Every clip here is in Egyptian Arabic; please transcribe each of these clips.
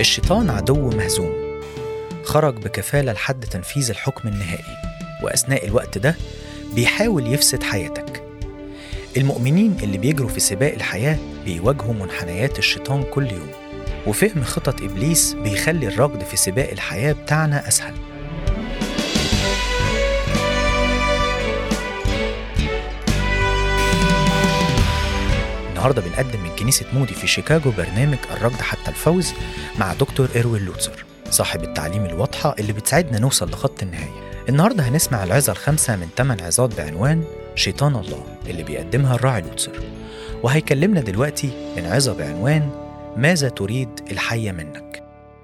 الشيطان عدو مهزوم خرج بكفالة لحد تنفيذ الحكم النهائي وأثناء الوقت ده بيحاول يفسد حياتك المؤمنين اللي بيجروا في سباق الحياة بيواجهوا منحنيات الشيطان كل يوم وفهم خطط إبليس بيخلي الركض في سباق الحياة بتاعنا أسهل النهارده بنقدم من كنيسة مودي في شيكاغو برنامج الركض حتى الفوز مع دكتور إروين لوتسر صاحب التعليم الواضحة اللي بتساعدنا نوصل لخط النهاية النهارده هنسمع العظة الخامسة من 8 عظات بعنوان شيطان الله اللي بيقدمها الراعي لوتسر وهيكلمنا دلوقتي من عظة بعنوان ماذا تريد الحية منك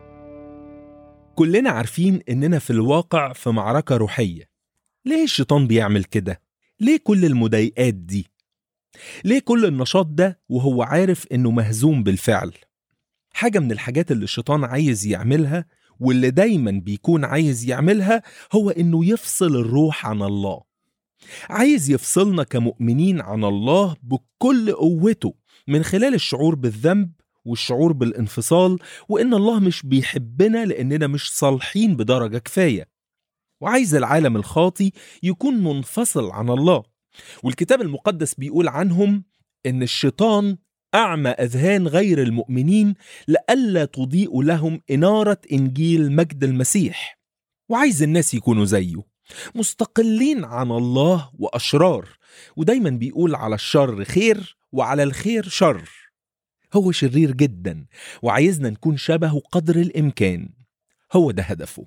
كلنا عارفين إننا في الواقع في معركة روحية ليه الشيطان بيعمل كده؟ ليه كل المضايقات دي؟ ليه كل النشاط ده وهو عارف إنه مهزوم بالفعل؟ حاجة من الحاجات اللي الشيطان عايز يعملها واللي دايما بيكون عايز يعملها هو إنه يفصل الروح عن الله عايز يفصلنا كمؤمنين عن الله بكل قوته من خلال الشعور بالذنب والشعور بالانفصال وإن الله مش بيحبنا لأننا مش صالحين بدرجة كفاية وعايز العالم الخاطي يكون منفصل عن الله والكتاب المقدس بيقول عنهم إن الشيطان أعمى أذهان غير المؤمنين لئلا تضيء لهم إنارة إنجيل مجد المسيح وعايز الناس يكونوا زيه مستقلين عن الله وأشرار ودايما بيقول على الشر خير وعلى الخير شر هو شرير جدا وعايزنا نكون شبهه قدر الإمكان هو ده هدفه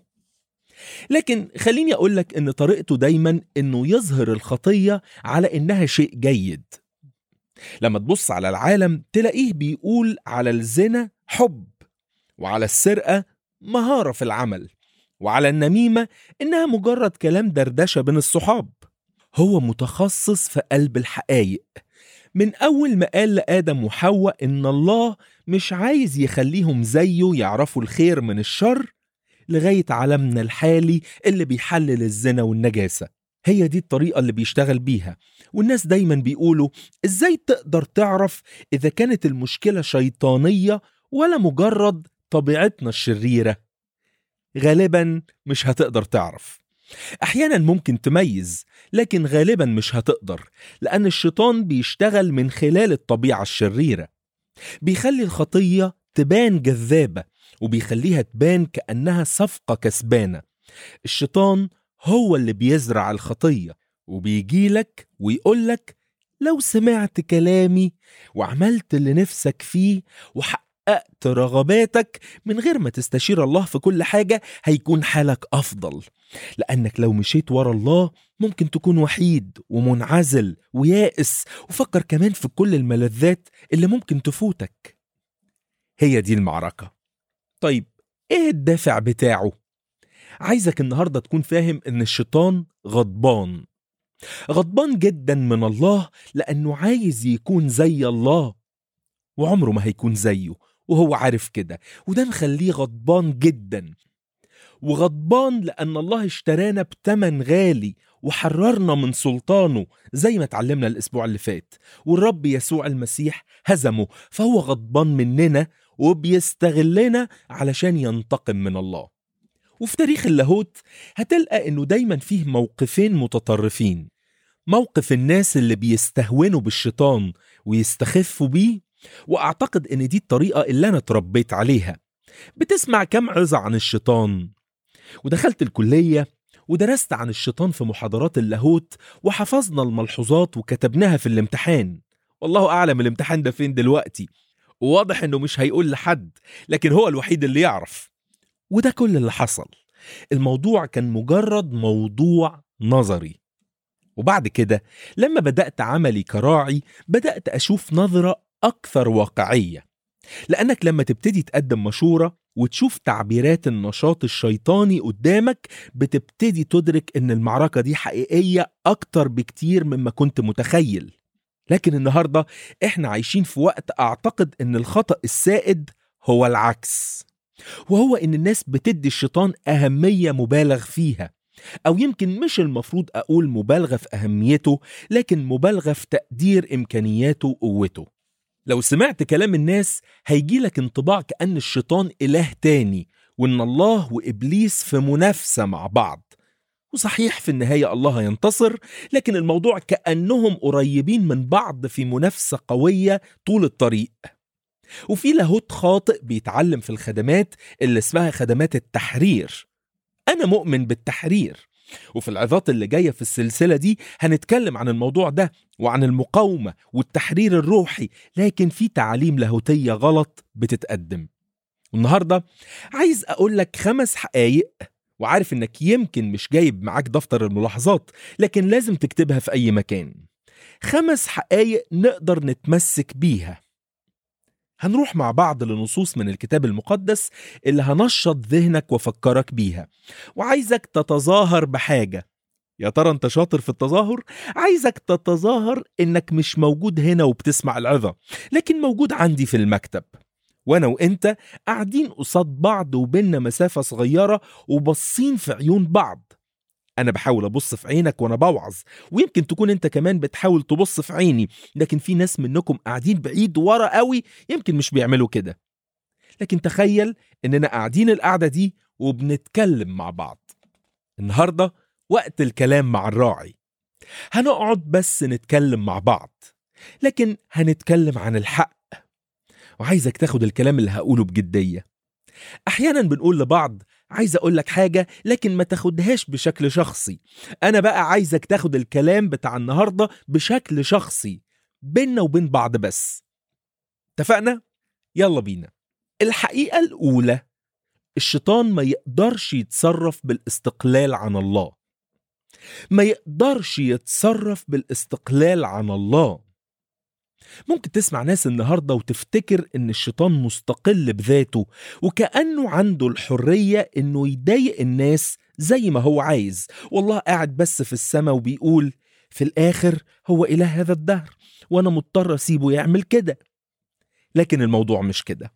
لكن خليني أقول لك إن طريقته دايما إنه يظهر الخطية على إنها شيء جيد لما تبص على العالم تلاقيه بيقول على الزنا حب وعلى السرقة مهارة في العمل وعلى النميمة إنها مجرد كلام دردشة بين الصحاب هو متخصص في قلب الحقايق من أول ما قال لآدم وحواء إن الله مش عايز يخليهم زيه يعرفوا الخير من الشر لغاية عالمنا الحالي اللي بيحلل الزنا والنجاسة هي دي الطريقة اللي بيشتغل بيها والناس دايما بيقولوا إزاي تقدر تعرف إذا كانت المشكلة شيطانية ولا مجرد طبيعتنا الشريرة غالبا مش هتقدر تعرف احيانا ممكن تميز لكن غالبا مش هتقدر لان الشيطان بيشتغل من خلال الطبيعه الشريره بيخلي الخطيه تبان جذابه وبيخليها تبان كانها صفقه كسبانه الشيطان هو اللي بيزرع الخطيه وبيجيلك ويقولك لو سمعت كلامي وعملت اللي نفسك فيه وحققت رغباتك من غير ما تستشير الله في كل حاجة هيكون حالك أفضل لأنك لو مشيت ورا الله ممكن تكون وحيد ومنعزل ويائس وفكر كمان في كل الملذات اللي ممكن تفوتك هي دي المعركة طيب ايه الدافع بتاعه؟ عايزك النهاردة تكون فاهم ان الشيطان غضبان غضبان جدا من الله لأنه عايز يكون زي الله وعمره ما هيكون زيه وهو عارف كده وده مخليه غضبان جدا وغضبان لأن الله اشترانا بتمن غالي وحررنا من سلطانه زي ما اتعلمنا الأسبوع اللي فات والرب يسوع المسيح هزمه فهو غضبان مننا وبيستغلنا علشان ينتقم من الله وفي تاريخ اللاهوت هتلقى انه دايما فيه موقفين متطرفين موقف الناس اللي بيستهونوا بالشيطان ويستخفوا بيه واعتقد ان دي الطريقه اللي انا اتربيت عليها بتسمع كم عظه عن الشيطان ودخلت الكليه ودرست عن الشيطان في محاضرات اللاهوت وحفظنا الملحوظات وكتبناها في الامتحان والله اعلم الامتحان ده فين دلوقتي وواضح انه مش هيقول لحد لكن هو الوحيد اللي يعرف وده كل اللي حصل الموضوع كان مجرد موضوع نظري وبعد كده لما بدأت عملي كراعي بدأت أشوف نظرة أكثر واقعية لأنك لما تبتدي تقدم مشورة وتشوف تعبيرات النشاط الشيطاني قدامك بتبتدي تدرك إن المعركة دي حقيقية أكتر بكتير مما كنت متخيل لكن النهاردة إحنا عايشين في وقت أعتقد إن الخطأ السائد هو العكس وهو إن الناس بتدي الشيطان أهمية مبالغ فيها أو يمكن مش المفروض أقول مبالغة في أهميته لكن مبالغة في تقدير إمكانياته وقوته لو سمعت كلام الناس هيجيلك انطباع كأن الشيطان إله تاني وإن الله وإبليس في منافسة مع بعض وصحيح في النهاية الله ينتصر لكن الموضوع كأنهم قريبين من بعض في منافسة قوية طول الطريق وفي لاهوت خاطئ بيتعلم في الخدمات اللي اسمها خدمات التحرير أنا مؤمن بالتحرير وفي العظات اللي جاية في السلسلة دي هنتكلم عن الموضوع ده وعن المقاومة والتحرير الروحي لكن في تعاليم لاهوتية غلط بتتقدم والنهاردة عايز أقول لك خمس حقايق وعارف إنك يمكن مش جايب معاك دفتر الملاحظات لكن لازم تكتبها في أي مكان خمس حقايق نقدر نتمسك بيها هنروح مع بعض لنصوص من الكتاب المقدس اللي هنشط ذهنك وفكرك بيها وعايزك تتظاهر بحاجة يا ترى انت شاطر في التظاهر عايزك تتظاهر انك مش موجود هنا وبتسمع العظة لكن موجود عندي في المكتب وانا وانت قاعدين قصاد بعض وبيننا مسافة صغيرة وبصين في عيون بعض انا بحاول ابص في عينك وانا بوعظ ويمكن تكون انت كمان بتحاول تبص في عيني لكن في ناس منكم قاعدين بعيد ورا قوي يمكن مش بيعملوا كده لكن تخيل اننا قاعدين القعدة دي وبنتكلم مع بعض النهاردة وقت الكلام مع الراعي هنقعد بس نتكلم مع بعض لكن هنتكلم عن الحق وعايزك تاخد الكلام اللي هقوله بجدية أحيانا بنقول لبعض عايز أقول لك حاجة لكن ما تاخدهاش بشكل شخصي أنا بقى عايزك تاخد الكلام بتاع النهاردة بشكل شخصي بيننا وبين بعض بس اتفقنا؟ يلا بينا الحقيقة الأولى الشيطان ما يقدرش يتصرف بالاستقلال عن الله ما يقدرش يتصرف بالاستقلال عن الله ممكن تسمع ناس النهارده وتفتكر ان الشيطان مستقل بذاته وكانه عنده الحريه انه يضايق الناس زي ما هو عايز والله قاعد بس في السماء وبيقول في الاخر هو اله هذا الدهر وانا مضطر اسيبه يعمل كده لكن الموضوع مش كده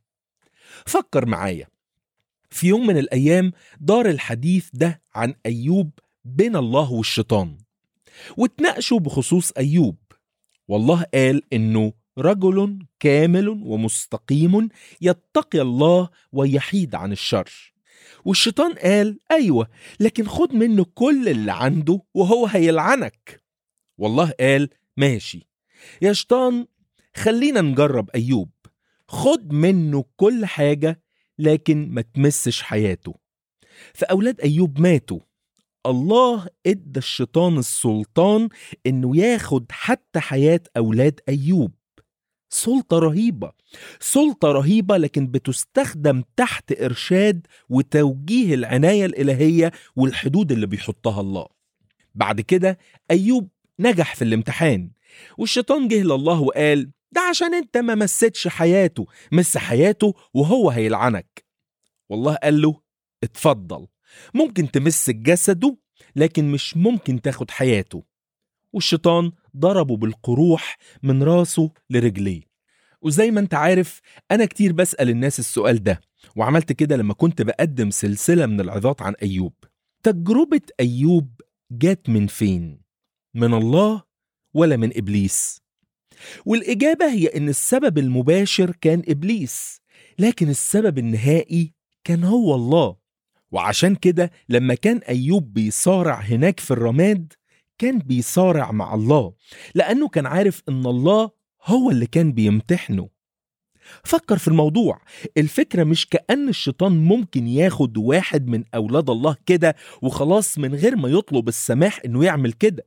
فكر معايا في يوم من الايام دار الحديث ده عن ايوب بين الله والشيطان واتناقشوا بخصوص ايوب والله قال انه رجل كامل ومستقيم يتقي الله ويحيد عن الشر والشيطان قال ايوه لكن خد منه كل اللي عنده وهو هيلعنك والله قال ماشي يا شيطان خلينا نجرب ايوب خد منه كل حاجه لكن ما تمسش حياته فاولاد ايوب ماتوا الله ادى الشيطان السلطان انه ياخد حتى حياة اولاد ايوب سلطة رهيبة سلطة رهيبة لكن بتستخدم تحت ارشاد وتوجيه العناية الالهية والحدود اللي بيحطها الله بعد كده ايوب نجح في الامتحان والشيطان جه لله وقال ده عشان انت ما مسيتش حياته مس حياته وهو هيلعنك والله قال له اتفضل ممكن تمس جسده لكن مش ممكن تاخد حياته والشيطان ضربه بالقروح من راسه لرجليه وزي ما انت عارف انا كتير بسأل الناس السؤال ده وعملت كده لما كنت بقدم سلسلة من العظات عن أيوب تجربة أيوب جات من فين؟ من الله ولا من إبليس؟ والإجابة هي إن السبب المباشر كان إبليس لكن السبب النهائي كان هو الله وعشان كده لما كان أيوب بيصارع هناك في الرماد كان بيصارع مع الله لأنه كان عارف إن الله هو اللي كان بيمتحنه فكر في الموضوع الفكرة مش كأن الشيطان ممكن ياخد واحد من أولاد الله كده وخلاص من غير ما يطلب السماح إنه يعمل كده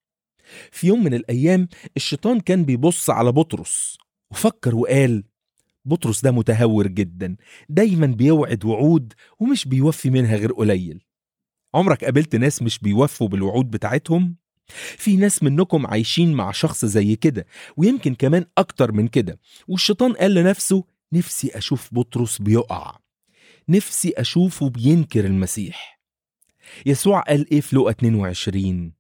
في يوم من الأيام الشيطان كان بيبص على بطرس وفكر وقال بطرس ده متهور جدا دايما بيوعد وعود ومش بيوفي منها غير قليل عمرك قابلت ناس مش بيوفوا بالوعود بتاعتهم؟ في ناس منكم عايشين مع شخص زي كده ويمكن كمان أكتر من كده والشيطان قال لنفسه نفسي أشوف بطرس بيقع نفسي أشوفه بينكر المسيح يسوع قال إيه في لقا 22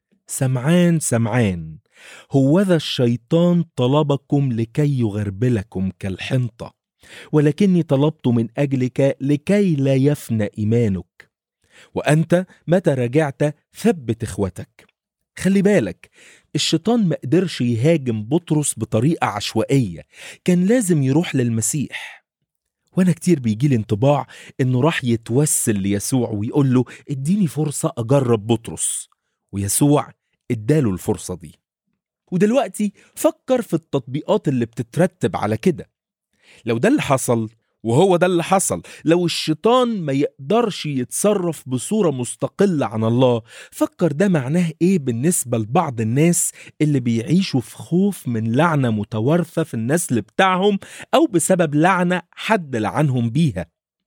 سمعان سمعان هوذا الشيطان طلبكم لكي يغربلكم كالحنطة ولكني طلبت من أجلك لكي لا يفنى إيمانك وأنت متى رجعت ثبت إخوتك خلي بالك الشيطان ما قدرش يهاجم بطرس بطريقة عشوائية كان لازم يروح للمسيح وانا كتير بيجيلي انطباع انه راح يتوسل ليسوع ويقول له اديني فرصة اجرب بطرس ويسوع اداله الفرصة دي ودلوقتي فكر في التطبيقات اللي بتترتب على كده لو ده اللي حصل وهو ده اللي حصل لو الشيطان ما يقدرش يتصرف بصورة مستقلة عن الله فكر ده معناه ايه بالنسبة لبعض الناس اللي بيعيشوا في خوف من لعنة متوارثة في النسل بتاعهم أو بسبب لعنة حد لعنهم بيها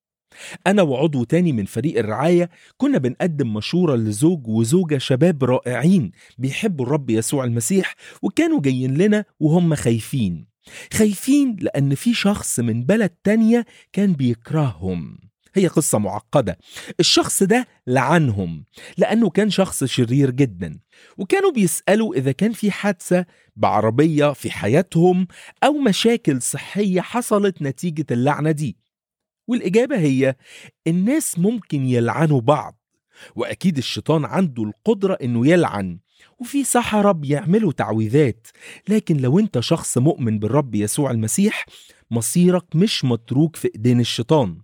أنا وعضو تاني من فريق الرعاية كنا بنقدم مشورة لزوج وزوجة شباب رائعين بيحبوا الرب يسوع المسيح وكانوا جايين لنا وهم خايفين خايفين لأن في شخص من بلد تانية كان بيكرههم هي قصة معقدة الشخص ده لعنهم لأنه كان شخص شرير جدا وكانوا بيسألوا إذا كان في حادثة بعربية في حياتهم أو مشاكل صحية حصلت نتيجة اللعنة دي والإجابة هي الناس ممكن يلعنوا بعض وأكيد الشيطان عنده القدرة إنه يلعن وفي سحرة بيعملوا تعويذات لكن لو انت شخص مؤمن بالرب يسوع المسيح مصيرك مش متروك في ايدين الشيطان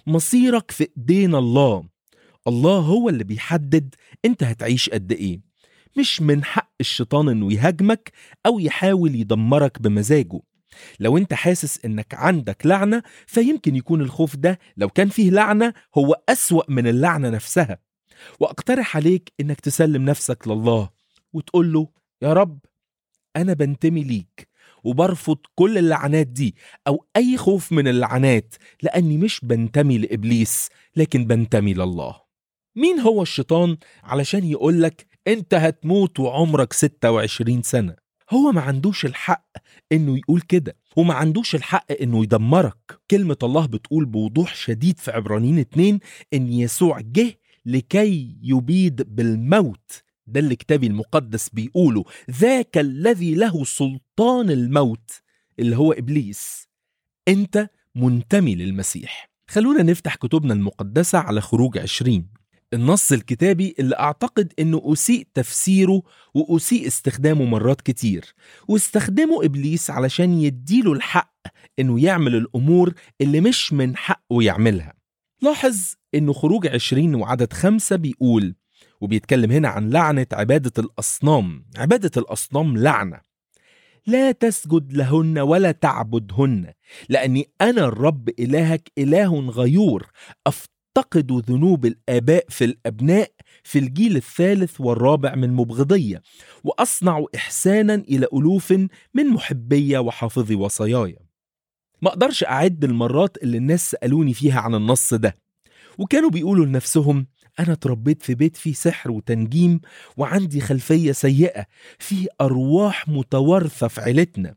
مصيرك في ايدين الله الله هو اللي بيحدد انت هتعيش قد ايه مش من حق الشيطان انه يهاجمك او يحاول يدمرك بمزاجه لو انت حاسس انك عندك لعنة فيمكن يكون الخوف ده لو كان فيه لعنة هو أسوأ من اللعنة نفسها واقترح عليك انك تسلم نفسك لله وتقول له يا رب أنا بنتمي ليك وبرفض كل اللعنات دي أو أي خوف من اللعنات لأني مش بنتمي لإبليس لكن بنتمي لله مين هو الشيطان علشان يقولك أنت هتموت وعمرك 26 سنة هو ما عندوش الحق إنه يقول كده وما عندوش الحق إنه يدمرك كلمة الله بتقول بوضوح شديد في عبرانيين 2 إن يسوع جه لكي يبيد بالموت ده اللي كتابي المقدس بيقوله ذاك الذي له سلطان الموت اللي هو ابليس انت منتمي للمسيح خلونا نفتح كتبنا المقدسه على خروج عشرين النص الكتابي اللي اعتقد انه اسيء تفسيره واسيء استخدامه مرات كتير واستخدمه ابليس علشان يديله الحق انه يعمل الامور اللي مش من حقه يعملها لاحظ انه خروج عشرين وعدد خمسة بيقول وبيتكلم هنا عن لعنة عبادة الأصنام عبادة الأصنام لعنة لا تسجد لهن ولا تعبدهن لأني أنا الرب إلهك إله غيور أفتقد ذنوب الآباء في الأبناء في الجيل الثالث والرابع من مبغضية وأصنع إحسانا إلى ألوف من محبية وحافظي وصاياي ما أقدرش أعد المرات اللي الناس سألوني فيها عن النص ده وكانوا بيقولوا لنفسهم أنا اتربيت في بيت فيه سحر وتنجيم وعندي خلفية سيئة فيه أرواح متوارثة في عيلتنا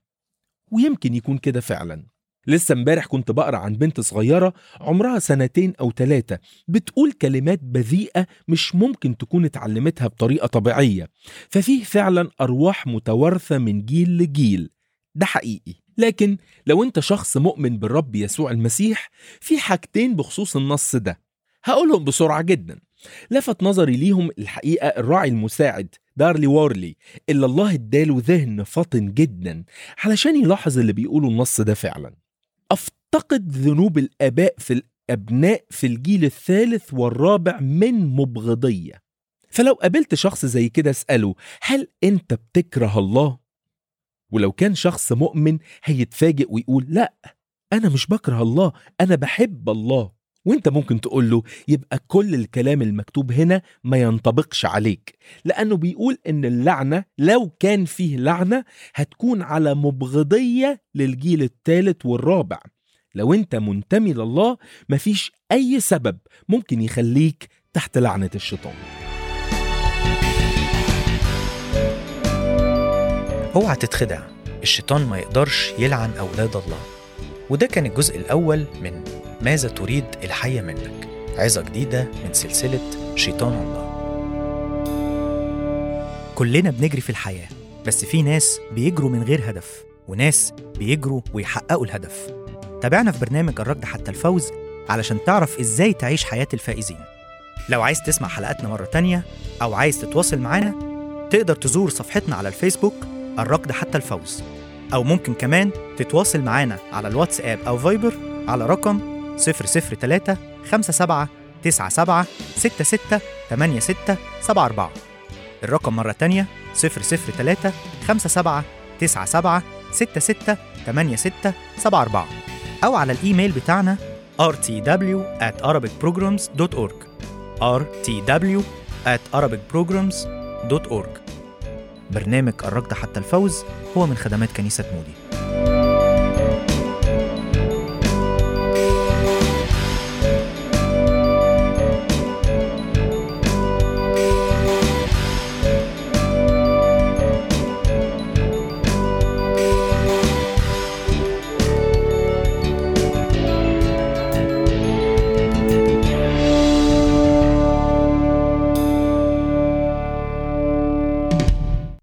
ويمكن يكون كده فعلا لسه امبارح كنت بقرا عن بنت صغيرة عمرها سنتين أو ثلاثة بتقول كلمات بذيئة مش ممكن تكون اتعلمتها بطريقة طبيعية ففيه فعلا أرواح متوارثة من جيل لجيل ده حقيقي لكن لو انت شخص مؤمن بالرب يسوع المسيح في حاجتين بخصوص النص ده هقولهم بسرعة جدا لفت نظري ليهم الحقيقة الراعي المساعد دارلي وارلي اللي الله اداله ذهن فطن جدا علشان يلاحظ اللي بيقوله النص ده فعلا افتقد ذنوب الآباء في الأبناء في الجيل الثالث والرابع من مبغضية فلو قابلت شخص زي كده اسأله هل أنت بتكره الله؟ ولو كان شخص مؤمن هيتفاجئ ويقول لا أنا مش بكره الله أنا بحب الله وانت ممكن تقول له يبقى كل الكلام المكتوب هنا ما ينطبقش عليك لأنه بيقول إن اللعنة لو كان فيه لعنة هتكون على مبغضية للجيل الثالث والرابع لو انت منتمي لله مفيش أي سبب ممكن يخليك تحت لعنة الشيطان اوعى تتخدع الشيطان ما يقدرش يلعن أولاد الله وده كان الجزء الأول من ماذا تريد الحية منك عظة جديدة من سلسلة شيطان الله كلنا بنجري في الحياة بس في ناس بيجروا من غير هدف وناس بيجروا ويحققوا الهدف تابعنا في برنامج الركض حتى الفوز علشان تعرف ازاي تعيش حياة الفائزين لو عايز تسمع حلقاتنا مرة تانية أو عايز تتواصل معانا تقدر تزور صفحتنا على الفيسبوك الركض حتى الفوز أو ممكن كمان تتواصل معانا على الواتساب أو فايبر على رقم 003 57 97 66 86 74 الرقم مرة تانية 003 57 97 66 86 74 أو على الإيميل بتاعنا rtw at arabicprograms.org rtw at arabicprograms.org برنامج الركض حتى الفوز هو من خدمات كنيسة مودي